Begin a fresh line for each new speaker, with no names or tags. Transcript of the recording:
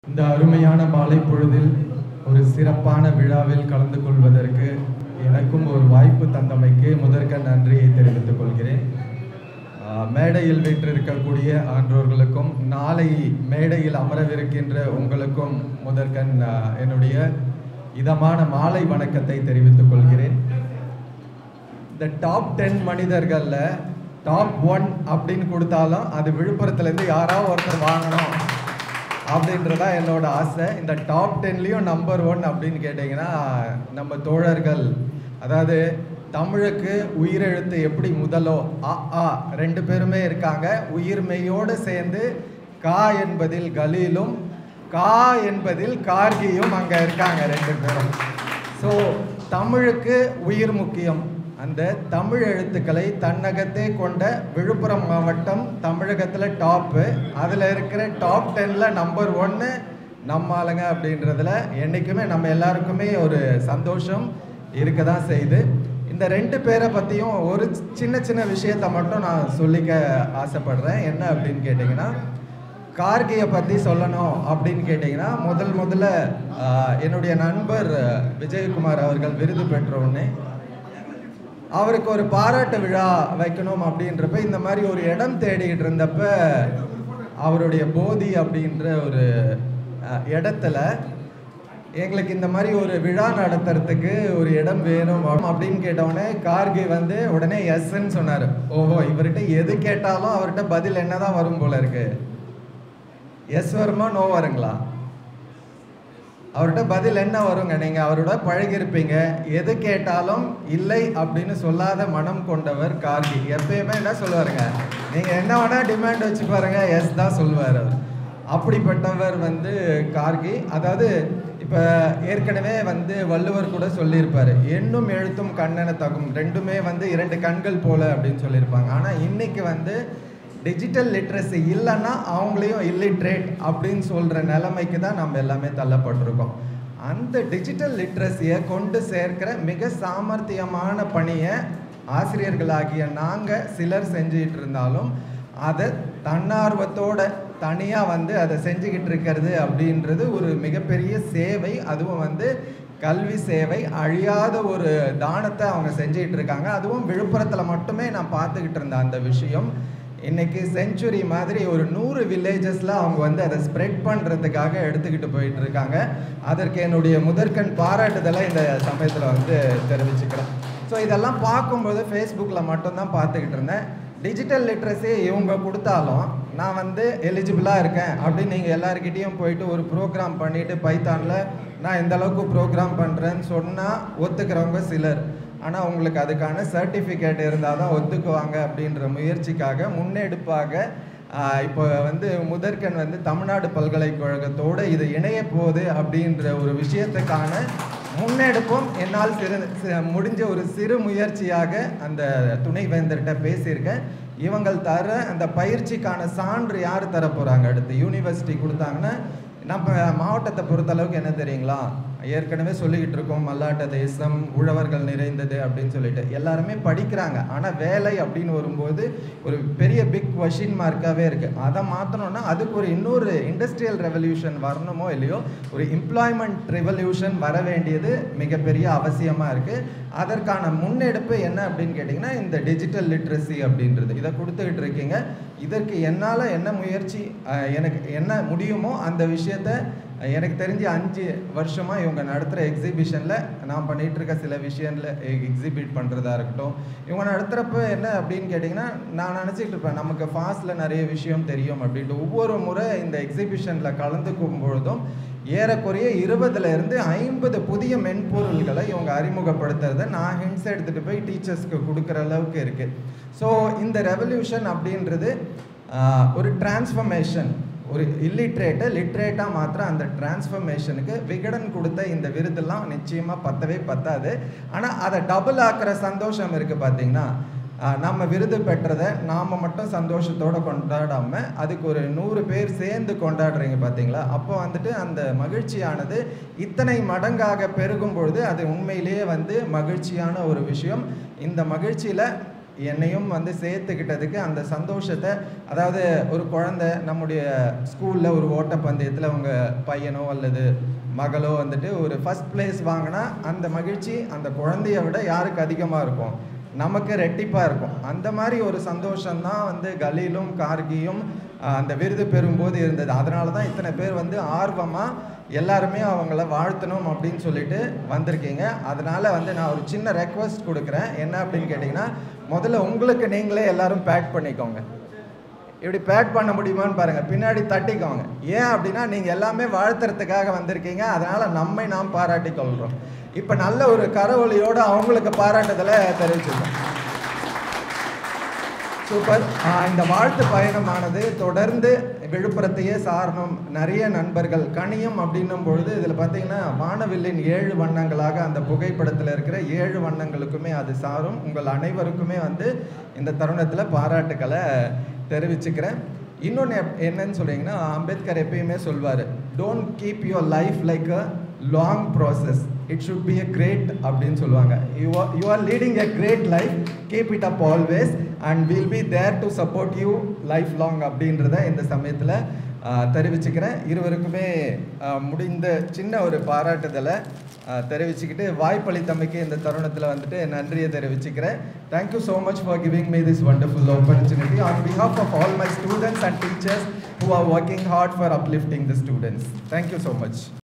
இந்த அருமையான மாலை பொழுதில் ஒரு சிறப்பான விழாவில் கலந்து கொள்வதற்கு எனக்கும் ஒரு வாய்ப்பு தந்தமைக்கு முதற்க நன்றியை தெரிவித்துக் கொள்கிறேன் ஆஹ், மேடையில் வீற்றிருக்கக்கூடிய ஆன்றோர்களுக்கும் நாளை மேடையில் அமரவிருக்கின்ற உங்களுக்கும் முதற்கண் ஆஹ், என்னுடைய இதமான மாலை வணக்கத்தை தெரிவித்துக் கொள்கிறேன் இந்த டாப் டென் மனிதர்கள்ல டாப் ஒன் அப்படின்னு கொடுத்தாலும் அது விழுப்புரத்துலேருந்து யாராவது ஒருத்தர் வாங்கணும் அப்படின்றதா என்னோட ஆசை இந்த டாப் டென்லேயும் நம்பர் ஒன் அப்படின்னு கேட்டிங்கன்னா நம்ம தோழர்கள் அதாவது தமிழுக்கு உயிரெழுத்து எப்படி முதலோ அ ஆ ரெண்டு பேருமே இருக்காங்க உயிர்மெய்யோடு சேர்ந்து கா என்பதில் கலீலும் கா என்பதில் கார்கியும் அங்கே இருக்காங்க ரெண்டு பேரும் ஸோ தமிழுக்கு உயிர் முக்கியம் அந்த தமிழ் எழுத்துக்களை தன்னகத்தே கொண்ட விழுப்புரம் மாவட்டம் தமிழகத்தில் டாப்பு அதில் இருக்கிற டாப் டென்னில் நம்பர் ஒன்று நம்ம ஆளுங்க அப்படின்றதுல என்றைக்குமே நம்ம எல்லாருக்குமே ஒரு சந்தோஷம் இருக்க தான் செய்யுது இந்த ரெண்டு பேரை பற்றியும் ஒரு சின்ன சின்ன விஷயத்தை மட்டும் நான் சொல்லிக்க ஆசைப்படுறேன் என்ன அப்படின்னு கேட்டிங்கன்னா கார்கியை பற்றி சொல்லணும் அப்படின்னு கேட்டிங்கன்னா முதல் முதல்ல ஆஹ், என்னுடைய நண்பர் விஜயகுமார் அவர்கள் விருது பெற்ற உடனே அவருக்கு ஒரு பாராட்டு விழா வைக்கணும் அப்படின்றப்ப இந்த மாதிரி ஒரு இடம் தேடிக்கிட்டு இருந்தப்ப அவருடைய போதி அப்படின்ற ஒரு அஹ், இடத்துல எங்களுக்கு இந்த மாதிரி ஒரு விழா நடத்துறதுக்கு ஒரு இடம் வேணும் அப்படின்னு கேட்டவுடனே கார்கே வந்து உடனே எஸ்ன்னு சொன்னார் ஓஹோ இவர்கிட்ட எது கேட்டாலும் அவர்கிட்ட பதில் என்னதான் வரும் போல இருக்கு எஸ் வருமா நோ வருங்களா அவர்கிட்ட பதில் என்ன வருங்க நீங்க அவரோட பழகிருப்பீங்க எது கேட்டாலும் இல்லை அப்படின்னு சொல்லாத மனம் கொண்டவர் கார்கி எப்பயுமே என்ன சொல்லுவாருங்க நீங்க என்ன வேணா டிமாண்ட் வச்சு பாருங்க எஸ் தான் சொல்லுவார் அவர் அப்படிப்பட்டவர் வந்து கார்கி அதாவது இப்ப ஏற்கனவே வந்து வள்ளுவர் கூட சொல்லியிருப்பாரு எண்ணும் எழுத்தும் கண்ணென தகும் ரெண்டுமே வந்து இரண்டு கண்கள் போல அப்படின்னு சொல்லியிருப்பாங்க ஆனா இன்னைக்கு வந்து டிஜிட்டல் லிட்ரஸி இல்லைன்னா அவங்களையும் இல்லிட்ரேட் அப்படின்னு சொல்கிற நிலைமைக்கு தான் நம்ம எல்லாமே தள்ளப்பட்டிருக்கோம் அந்த டிஜிட்டல் லிட்ரஸியை கொண்டு சேர்க்கிற மிக சாமர்த்தியமான பணியை ஆசிரியர்களாகிய நாங்கள் சிலர் செஞ்சுக்கிட்டு இருந்தாலும் அதை தன்னார்வத்தோட தனியாக வந்து அதை செஞ்சுக்கிட்டு இருக்கிறது அப்படின்றது ஒரு மிகப்பெரிய சேவை அதுவும் வந்து கல்வி சேவை அழியாத ஒரு தானத்தை அவங்க செஞ்சுக்கிட்டு இருக்காங்க அதுவும் விழுப்புரத்தில் மட்டுமே நான் பார்த்துக்கிட்டு இருந்தேன் அந்த விஷயம் இன்னைக்கு செஞ்சுரி மாதிரி ஒரு நூறு வில்லேஜஸில் அவங்க வந்து அதை ஸ்ப்ரெட் பண்ணுறதுக்காக எடுத்துக்கிட்டு போயிட்டு இருக்காங்க அதற்கு என்னுடைய முதற்கண் பாராட்டுதலை இந்த சமயத்தில் வந்து தெரிவிச்சுக்கிறேன் ஸோ இதெல்லாம் பார்க்கும்போது ஃபேஸ்புக்கில் மட்டும்தான் பார்த்துக்கிட்டு இருந்தேன் டிஜிட்டல் லிட்ரஸி இவங்க கொடுத்தாலும் நான் வந்து எலிஜிபிளாக இருக்கேன் அப்படின்னு நீங்கள் எல்லாருக்கிட்டேயும் போயிட்டு ஒரு ப்ரோக்ராம் பண்ணிவிட்டு பைத்தானில் நான் இந்த அளவுக்கு ப்ரோக்ராம் பண்ணுறேன்னு சொன்னால் ஒத்துக்கிறவங்க சிலர் ஆனால் உங்களுக்கு அதுக்கான சர்டிஃபிகேட் இருந்தால் தான் ஒத்துக்குவாங்க அப்படின்ற முயற்சிக்காக முன்னெடுப்பாக ஆஹ், இப்போ வந்து முதற்கண் வந்து தமிழ்நாடு பல்கலைக்கழகத்தோடு இது இணைய போகுது அப்படின்ற ஒரு விஷயத்துக்கான முன்னெடுப்பும் என்னால் சிறு சி- முடிஞ்ச ஒரு சிறு முயற்சியாக அந்த துணைவேந்தர்கிட்ட பேசியிருக்கேன் இவங்கள் தர அந்த பயிற்சிக்கான சான்று யார் தர போகிறாங்க அடுத்து யூனிவர்சிட்டி கொடுத்தாங்கன்னா நம்ம மாவட்டத்தை பொறுத்தளவுக்கு என்ன தெரியுங்களா ஏற்கனவே சொல்லிக்கிட்டு இருக்கோம் மல்லாட்ட தேசம் உழவர்கள் நிறைந்தது அப்படின்னு சொல்லிட்டு எல்லாருமே படிக்கிறாங்க ஆனால் வேலை அப்படின்னு வரும்போது ஒரு பெரிய பிக் கொஷின் மார்க்காகவே இருக்குது அதை மாற்றணும்னா அதுக்கு ஒரு இன்னொரு இண்டஸ்ட்ரியல் ரெவல்யூஷன் வரணுமோ இல்லையோ ஒரு எம்ப்ளாய்மெண்ட் ரெவல்யூஷன் வர வேண்டியது மிகப்பெரிய அவசியமாக இருக்குது அதற்கான முன்னெடுப்பு என்ன அப்படின்னு கேட்டிங்கன்னா இந்த டிஜிட்டல் லிட்ரஸி அப்படின்றது இதை கொடுத்துக்கிட்டு இருக்கீங்க இதற்கு என்னால் என்ன முயற்சி அஹ், எனக்கு என்ன முடியுமோ அந்த விஷயத்த அஹ், எனக்கு தெரிஞ்சு அஞ்சு வருஷமாக இவங்க நடத்துகிற எக்ஸிபிஷனில் நான் பண்ணிகிட்டு இருக்க சில விஷயத்தில் எக்ஸிபிட் பண்ணுறதா இருக்கட்டும் இவங்க நடத்துகிறப்ப என்ன அப்படின்னு கேட்டிங்கன்னா நான் நினச்சிட்டு இருப்பேன் நமக்கு ஃபாஸ்ட்டில் நிறைய விஷயம் தெரியும் அப்படின்ட்டு ஒவ்வொரு முறை இந்த எக்ஸிபிஷனில் கலந்துக்கும் பொழுதும் ஏறக்குறைய இருபதுல இருந்து ஐம்பது புதிய மென்பொருள்களை இவங்க அறிமுகப்படுத்துறத நான் ஹிண்ட்ஸ் எடுத்துகிட்டு போய் டீச்சர்ஸ்க்கு கொடுக்குற அளவுக்கு இருக்குது ஸோ இந்த ரெவல்யூஷன் அப்படின்றது ஆஹ், ஒரு டிரான்ஸ்ஃபர்மேஷன் ஒரு இல்லிட்ரேட்டை லிட்ரேட்டாக மாத்திரம் அந்த டிரான்ஸ்ஃபர்மேஷனுக்கு விகடன் கொடுத்த இந்த விருதெல்லாம் நிச்சயமாக பத்தவே பத்தாது ஆனால் அதை டபுள் ஆக்குற சந்தோஷம் இருக்குது பார்த்தீங்கன்னா ஆஹ், நம்ம விருது பெற்றதை நாம் மட்டும் சந்தோஷத்தோட கொண்டாடாம அதுக்கு ஒரு நூறு பேர் சேர்ந்து கொண்டாடுறீங்க பார்த்தீங்களா அப்போ வந்துட்டு அந்த மகிழ்ச்சியானது இத்தனை மடங்காக பெருகும் பொழுது அது உண்மையிலேயே வந்து மகிழ்ச்சியான ஒரு விஷயம் இந்த மகிழ்ச்சியில் என்னையும் வந்து சேர்த்துக்கிட்டதுக்கு அந்த சந்தோஷத்தை அதாவது ஒரு குழந்தை நம்முடைய ஸ்கூலில் ஒரு ஓட்டப்பந்தயத்தில் அவங்க பையனோ அல்லது மகளோ வந்துட்டு ஒரு ஃபர்ஸ்ட் பிளேஸ் வாங்கினா அந்த மகிழ்ச்சி அந்த குழந்தைய விட யாருக்கு அதிகமாக இருக்கும் நமக்கு ரெட்டிப்பாக இருக்கும் அந்த மாதிரி ஒரு சந்தோஷம்தான் வந்து கலீலும் கார்கியும் ஆஹ், அந்த விருது பெறும்போது இருந்தது அதனால தான் இத்தனை பேர் வந்து ஆர்வமாக எல்லாருமே அவங்கள வாழ்த்தணும் அப்படின்னு சொல்லிட்டு வந்திருக்கீங்க அதனால வந்து நான் ஒரு சின்ன ரெக்வஸ்ட் கொடுக்குறேன் என்ன அப்படின்னு கேட்டிங்கன்னா முதல்ல உங்களுக்கு நீங்களே எல்லாரும் பேக் பண்ணிக்கோங்க இப்படி பேக் பண்ண முடியுமான்னு பாருங்க பின்னாடி தட்டிக்கோங்க ஏன் அப்படின்னா நீங்க எல்லாமே வாழ்த்துறதுக்காக வந்திருக்கீங்க அதனால நம்மை நாம் பாராட்டி கொள்றோம் இப்ப நல்ல ஒரு கரவொலியோட அவங்களுக்கு பாராட்டுதலை தெரிவிச்சிருக்கோம் சூப்பர் ஆஹ் இந்த வாழ்த்து பயணமானது தொடர்ந்து விழுப்புரத்தையே சாரணும் நிறைய நண்பர்கள் கனியம் அப்படின்னும் பொழுது இதில் பார்த்தீங்கன்னா வானவில்லின் ஏழு வண்ணங்களாக அந்த புகைப்படத்தில் இருக்கிற ஏழு வண்ணங்களுக்குமே அது சாரும் உங்கள் அனைவருக்குமே வந்து இந்த தருணத்தில் பாராட்டுக்களை தெரிவிச்சுக்கிறேன் இன்னொன்று என்னன்னு சொல்றீங்கன்னா அம்பேத்கர் எப்பயுமே சொல்வார் don't keep your life like a long process it should be a great அப்படின்னு சொல்லுவாங்க you are you are leading a great life keep it up always and will be there to support you lifelong அப்படின்றத இந்த சமயத்தில் தெரிவிச்சுக்கிறேன் இருவருக்குமே ஆஹ், முடிந்த சின்ன ஒரு பாராட்டுதலை ஆஹ், தெரிவிச்சுக்கிட்டு வாய்ப்பளித்தமைக்கு இந்த தருணத்தில் வந்துட்டு நன்றியை தெரிவிச்சுக்கிறேன் thank you so much for giving me this wonderful opportunity on behalf of all my students and teachers who are working hard for uplifting the students. Thank you so much.